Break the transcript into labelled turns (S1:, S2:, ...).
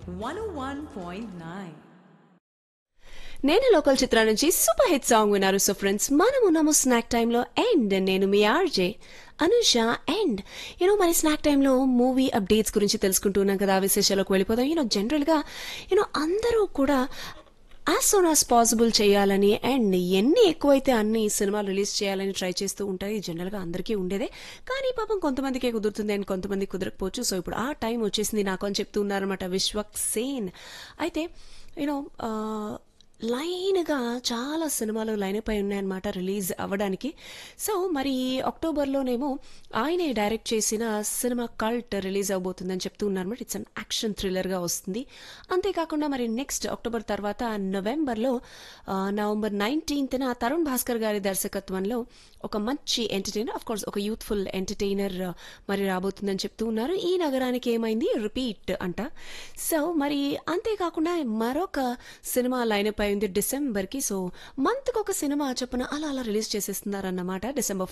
S1: 101.9.
S2: నేను లోకల్ చిత్రం నుంచి సూపర్ హిట్ సాంగ్ విన్నారు సో ఫ్రెండ్స్ మనం ఉన్నాము స్నాక్ టైంలో అండ్ నేను మీ ఆర్జే అనుష అండ్ యూనో మరి స్నాక్ టైంలో మూవీ అప్డేట్స్ గురించి తెలుసుకుంటున్నాం కదా ఆ విశేషాలకు వెళ్ళిపోదాం యూనో జనరల్గా యూనో అందరూ కూడా యాజ్ సోన్ యాజ్ పాసిబుల్ చేయాలని అండ్ ఎన్ని ఎక్కువైతే అన్ని సినిమాలు రిలీజ్ చేయాలని ట్రై చేస్తూ ఉంటాయి జనరల్గా అందరికీ ఉండేదే కానీ పాపం కొంతమందికే కుదురుతుంది అండ్ కొంతమంది కుదరకపోవచ్చు సో ఇప్పుడు ఆ టైం వచ్చేసింది నాకు అని చెప్తూ ఉన్నారనమాట విశ్వక్ సేన్ అయితే యూనో లైన్గా చాలా సినిమాలు లైన్ పై ఉన్నాయన్నమాట రిలీజ్ అవ్వడానికి సో మరి అక్టోబర్లోనేమో ఆయనే డైరెక్ట్ చేసిన సినిమా కల్ట్ రిలీజ్ అవబోతుందని చెప్తూ ఉన్నారన్నమాట ఇట్స్ అన్ యాక్షన్ థ్రిల్లర్గా వస్తుంది అంతేకాకుండా మరి నెక్స్ట్ అక్టోబర్ తర్వాత నవంబర్లో ఆ, నవంబర్ నైన్టీన్త్న తరుణ్ భాస్కర్ గారి దర్శకత్వంలో ఒక మంచి ఎంటర్టైనర్ ఆఫ్ కోర్స్ ఒక యూత్ఫుల్ ఎంటర్టైనర్ మరి రాబోతుందని చెప్తూ ఉన్నారు ఈ నగరానికి ఏమైంది రిపీట్ అంట సో మరి అంతేకాకుండా మరొక సినిమా లైన్ పై ఉంది డిసెంబర్కి సో మంత్కి ఒక సినిమా చొప్పున అలా అలా రిలీజ్ చేసేస్తున్నారన్నమాట డిసెంబర్